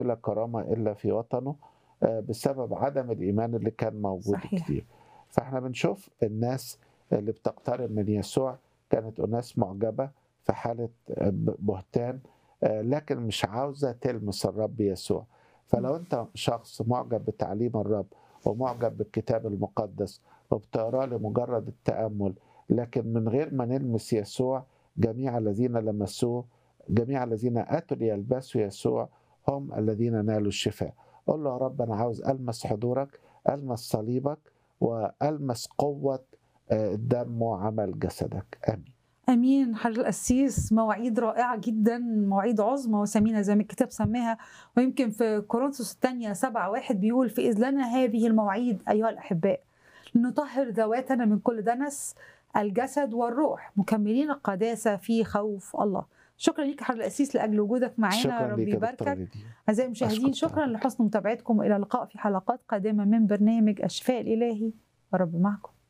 لا كرامة إلا في وطنه آه، بسبب عدم الإيمان اللي كان موجود صحيح. كتير فإحنا بنشوف الناس اللي بتقترب من يسوع كانت أناس معجبة في حالة آه، ب- بهتان آه، لكن مش عاوزة تلمس الرب يسوع فلو أنت شخص معجب بتعليم الرب ومعجب بالكتاب المقدس وبتقراه لمجرد التأمل لكن من غير ما نلمس يسوع جميع الذين لمسوه جميع الذين أتوا ليلبسوا يسوع هم الذين نالوا الشفاء قل له يا رب أنا عاوز ألمس حضورك ألمس صليبك وألمس قوة آه، الدم وعمل جسدك آمين امين حضرة القسيس مواعيد رائعه جدا مواعيد عظمى وثمينه زي ما الكتاب سماها ويمكن في كورنثوس الثانيه سبعة واحد بيقول في اذ لنا هذه المواعيد ايها الاحباء لنطهر ذواتنا من كل دنس الجسد والروح مكملين القداسه في خوف الله شكرا ليك يا حضرة القسيس لاجل وجودك معانا شكرا ربي ليك يا دكتور يباركك ليديا اعزائي المشاهدين أشكرك. شكرا لحسن متابعتكم والى اللقاء في حلقات قادمه من برنامج الشفاء الالهي ورب معكم